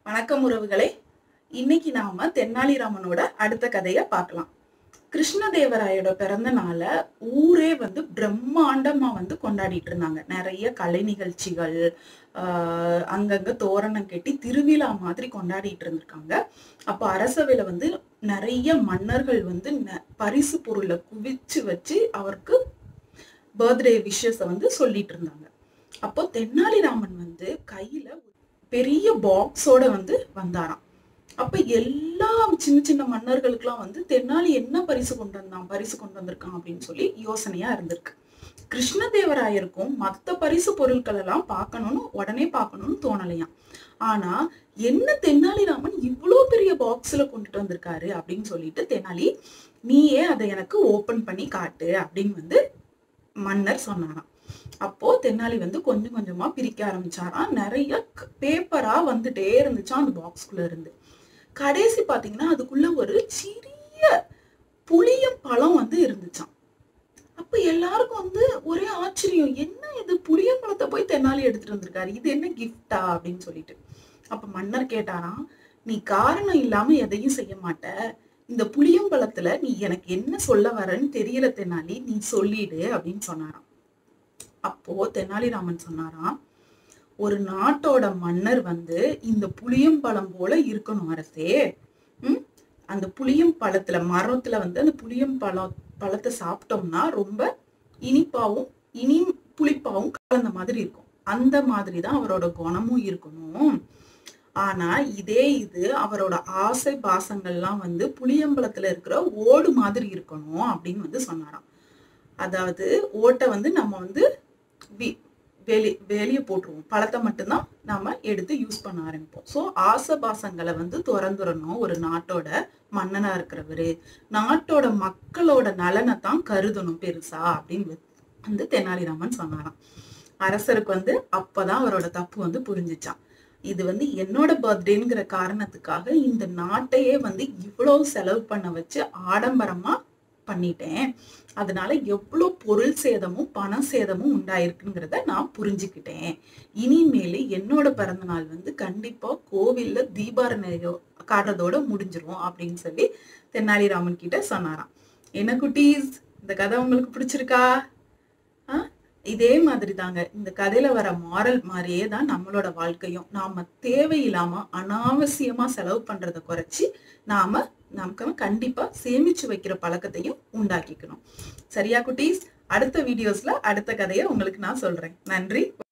வணக்கம் உறவுகளே இன்னைக்கு நாம தென்னாலிராமனோட அடுத்த கதைய பார்க்கலாம் கிருஷ்ணதேவராயோட பிறந்த நாளை ஊரே வந்து பிரம்மாண்டமா வந்து கொண்டாடிட்டு இருந்தாங்க நிறைய கலை நிகழ்ச்சிகள் ஆஹ் அங்கங்க தோரணம் கட்டி திருவிழா மாதிரி கொண்டாடிட்டு இருந்திருக்காங்க அப்போ அரசவையில வந்து நிறைய மன்னர்கள் வந்து ந- பரிசு பொருளை குவிச்சு வச்சு அவருக்கு பர்த்டே விஷஸ வந்து சொல்லிட்டு இருந்தாங்க அப்போ தென்னாலிராமன் வந்து கையில பெரிய பாக்ஸோட வந்து வந்தாராம் அப்ப எல்லா சின்ன சின்ன மன்னர்களுக்கெல்லாம் வந்து தென்னாலி என்ன பரிசு கொண்டு வந்தான் பரிசு கொண்டு வந்திருக்கான் அப்படின்னு சொல்லி யோசனையா இருந்திருக்கு கிருஷ்ணதேவராயருக்கும் மத்த பரிசு பொருட்கள் எல்லாம் பார்க்கணும்னு உடனே பார்க்கணும்னு தோணலையாம் ஆனா என்ன தென்னாலிராமன் இவ்வளோ பெரிய பாக்ஸ்ல கொண்டுட்டு வந்திருக்காரு அப்படின்னு சொல்லிட்டு தெனாலி நீயே அதை எனக்கு ஓபன் பண்ணி காட்டு அப்படின்னு வந்து மன்னர் சொன்னாராம் அப்போ தென்னாலி வந்து கொஞ்சம் கொஞ்சமா பிரிக்க ஆரம்பிச்சாராம் நிறைய பேப்பரா வந்துட்டே இருந்துச்சாம் அந்த பாக்ஸ்குள்ள இருந்து கடைசி பாத்தீங்கன்னா அதுக்குள்ள ஒரு சிறிய புளியம் பழம் வந்து இருந்துச்சாம் அப்ப எல்லாருக்கும் வந்து ஒரே ஆச்சரியம் என்ன இது புளியம்பழத்தை போய் தென்னாலி எடுத்துட்டு வந்திருக்காரு இது என்ன கிஃப்டா அப்படின்னு சொல்லிட்டு அப்ப மன்னர் கேட்டாராம் நீ காரணம் இல்லாம எதையும் செய்ய மாட்ட இந்த புளியம்பழத்துல நீ எனக்கு என்ன சொல்ல வரேன்னு தெரியல தென்னாலி நீ சொல்லிடு அப்படின்னு சொன்னாராம் அப்போ தெனாலிராமன் சொன்னாராம் ஒரு நாட்டோட மன்னர் வந்து இந்த புளியம்பழம் போல இருக்கணும் அரசே ம் அந்த புளியம் பழத்துல மரத்துல வந்து அந்த புளியம் பழம் பழத்தை சாப்பிட்டோம்னா ரொம்ப இனிப்பாவும் இனி புளிப்பாவும் கலந்த மாதிரி இருக்கும் அந்த மாதிரி தான் அவரோட குணமும் இருக்கணும் ஆனா இதே இது அவரோட ஆசை பாசங்கள்லாம் வந்து புளியம்பழத்துல இருக்கிற ஓடு மாதிரி இருக்கணும் அப்படின்னு வந்து சொன்னாராம் அதாவது ஓட்டை வந்து நம்ம வந்து வி- வெளி வெளியே போட்டுருவோம் பழத்தை மட்டும்தான் நாம எடுத்து யூஸ் பண்ண ஆரம்பிப்போம் ஸோ ஆசை பாசங்களை வந்து திறந்துடணும் ஒரு நாட்டோட மன்னனா இருக்கிறவரு நாட்டோட மக்களோட நலனை தான் கருதணும் பெருசா அப்படின்னு வந்து- வந்து தெனாலிராமன் சொன்னாராம் அரசருக்கு வந்து அப்பதான் அவரோட தப்பு வந்து புரிஞ்சுச்சான் இது வந்து என்னோட பர்த்டேங்கிற காரணத்துக்காக இந்த நாட்டையே வந்து இவ்வளவு செலவு பண்ண வச்சு ஆடம்பரமா பண்ணிட்டேன் அதனால எவ்வளவு பொருள் சேதமும் பண சேதமும் உண்டாயிருக்குங்கிறத நான் புரிஞ்சுக்கிட்டேன் இனிமேல் என்னோட பிறந்த நாள் வந்து கண்டிப்பா கோவில்ல தீபாரணை காட்டுறதோட முடிஞ்சிரும் அப்படின்னு சொல்லி தென்னாலிராமன் கிட்ட சொன்னாராம் என்ன குட்டீஸ் இந்த கதை உங்களுக்கு பிடிச்சிருக்கா ஆ? இதே மாதிரி தாங்க இந்த கதையில வர மாரல் மாதிரியே தான் நம்மளோட வாழ்க்கையும் நாம தேவையில்லாம அனாவசியமா செலவு பண்றதை குறைச்சி நாம நமக்கு கண்டிப்பா சேமிச்சு வைக்கிற பழக்கத்தையும் உண்டாக்கிக்கணும் சரியா குட்டீஸ் அடுத்த வீடியோஸ்ல அடுத்த கதையை உங்களுக்கு நான் சொல்றேன் நன்றி